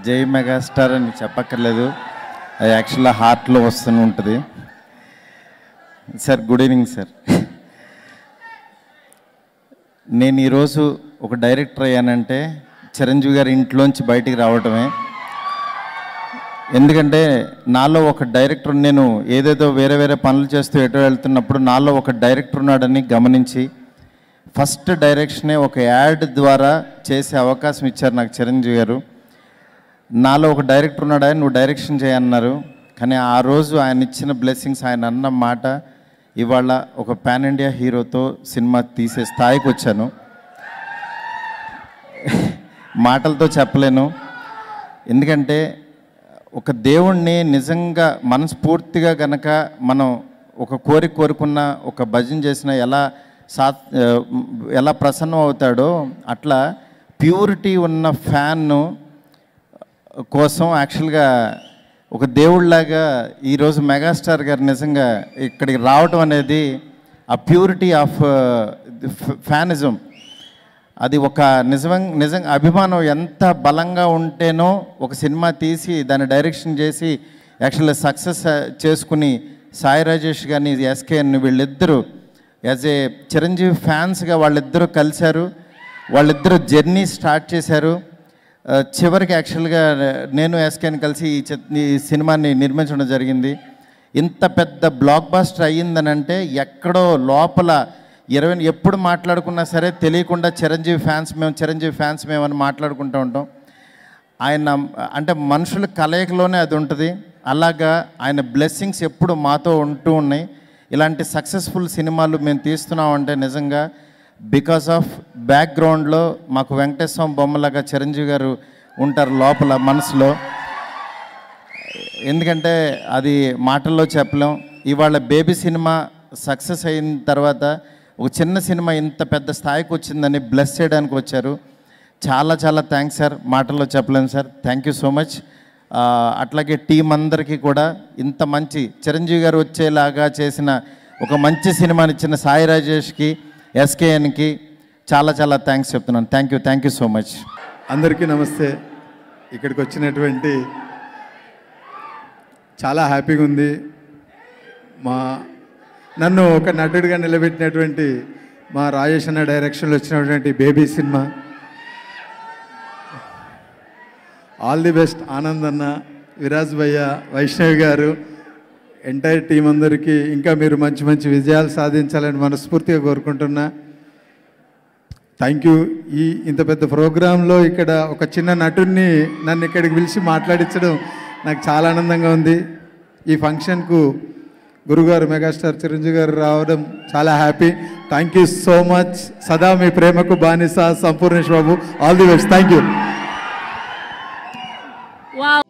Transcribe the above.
జై మెగాస్టార్ అని చెప్పక్కర్లేదు అది యాక్చువల్గా హార్ట్లో వస్తూనే ఉంటుంది సార్ గుడ్ ఈవినింగ్ సార్ నేను ఈరోజు ఒక డైరెక్టర్ అయ్యానంటే చిరంజీవి గారి ఇంట్లోంచి బయటికి రావటమే ఎందుకంటే నాలో ఒక డైరెక్టర్ నేను ఏదేదో వేరే వేరే పనులు చేస్తూ ఎటో వెళ్తున్నప్పుడు నాలో ఒక డైరెక్టర్ ఉన్నాడని గమనించి ఫస్ట్ డైరెక్షనే ఒక యాడ్ ద్వారా చేసే అవకాశం ఇచ్చారు నాకు చిరంజీవి గారు నాలో ఒక డైరెక్టర్ ఉన్నాడా నువ్వు డైరెక్షన్ చేయన్నారు కానీ ఆ రోజు ఆయన ఇచ్చిన బ్లెస్సింగ్స్ ఆయన అన్న మాట ఇవాళ ఒక పాన్ ఇండియా హీరోతో సినిమా తీసే స్థాయికి వచ్చాను మాటలతో చెప్పలేను ఎందుకంటే ఒక దేవుణ్ణి నిజంగా మనస్ఫూర్తిగా గనక మనం ఒక కోరిక కోరుకున్న ఒక భజన చేసిన ఎలా సా ఆ, ఎలా ప్రసన్నం అవుతాడో అట్లా ప్యూరిటీ ఉన్న ఫ్యాన్ను కోసం యాక్చువల్గా ఒక దేవుళ్ళలాగా ఈరోజు మెగాస్టార్ గారు నిజంగా ఇక్కడికి రావటం అనేది ఆ ప్యూరిటీ ఆఫ్ ఫ్యానిజం అది ఒక నిజం నిజం అభిమానం ఎంత బలంగా ఉంటేనో ఒక సినిమా తీసి దాన్ని డైరెక్షన్ చేసి యాక్చువల్గా సక్సెస్ చేసుకుని సాయి రాజేష్ కానీ ఎస్కేఎన్ వీళ్ళిద్దరూ యాజ్ ఏ చిరంజీవి ఫ్యాన్స్గా వాళ్ళిద్దరూ కలిశారు వాళ్ళిద్దరూ జర్నీ స్టార్ట్ చేశారు ఆ, చివరికి యాక్చువల్గా నేను ఎస్కేని కలిసి ఈ చిత్- ఈ సినిమాని నిర్మించడం జరిగింది ఇంత పెద్ద బ్లాక్ బాస్టర్ అయ్యిందనంటే ఎక్కడో లోపల ఇరవై ఎప్పుడు మాట్లాడుకున్నా సరే తెలియకుండా చిరంజీవి ఫ్యాన్స్ మేము చిరంజీవి ఫ్యాన్స్ మేము అని మాట్లాడుకుంటూ ఉంటాం ఆయన అంటే మనుషుల కలయికలోనే అది ఉంటుంది అలాగా ఆయన బ్లెస్సింగ్స్ ఎప్పుడు మాతో ఉంటూ ఉన్నాయి ఇలాంటి సక్సెస్ఫుల్ సినిమాలు మేము తీస్తున్నామంటే నిజంగా బికాస్ ఆఫ్ బ్యాక్గ్రౌండ్లో మాకు వెంకటేశ్వర బొమ్మలాగా చిరంజీవి గారు ఉంటారు లోపల మనసులో ఎందుకంటే అది మాటల్లో చెప్పలేం ఇవాళ బేబీ సినిమా సక్సెస్ అయిన తర్వాత ఒక చిన్న సినిమా ఇంత పెద్ద స్థాయికి వచ్చిందని బ్లెస్ చేయడానికి వచ్చారు చాలా చాలా థ్యాంక్స్ సార్ మాటల్లో చెప్పలేను sir thank you so much అట్లాగే టీం అందరికీ కూడా ఇంత మంచి చిరంజీవి గారు వచ్చేలాగా చేసిన ఒక మంచి సినిమాని ఇచ్చిన సాయి రాజేష్కి ఎస్కేఎన్కి చాలా చాలా థ్యాంక్స్ చెప్తున్నాను thank you thank you so much అందరికీ నమస్తే ఇక్కడికి వచ్చినటువంటి చాలా హ్యాపీగా ఉంది మా నన్ను ఒక నటుడిగా నిలబెట్టినటువంటి మా రాజేష్ అన్న డైరెక్షన్లో వచ్చినటువంటి baby cinema all the best Anand అన్న విరాజ్ భయ్య వైష్ణవి గారు ఎంటైర్ టీం అందరికీ ఇంకా మీరు మంచి మంచి విజయాలు సాధించాలని మనస్ఫూర్తిగా కోరుకుంటున్నా థ్యాంక్ యూ ఈ ఇంత పెద్ద ప్రోగ్రాంలో ఇక్కడ ఒక చిన్న నటుడిని నన్ను ఇక్కడికి పిలిచి మాట్లాడించడం నాకు చాలా ఆనందంగా ఉంది ఈ ఫంక్షన్కు గురుగారు మెగాస్టార్ చిరంజీవి గారు రావడం చాలా happy thank you so much సదా మీ ప్రేమకు బానిస Sampoornesh Babu all the best thank you Wow.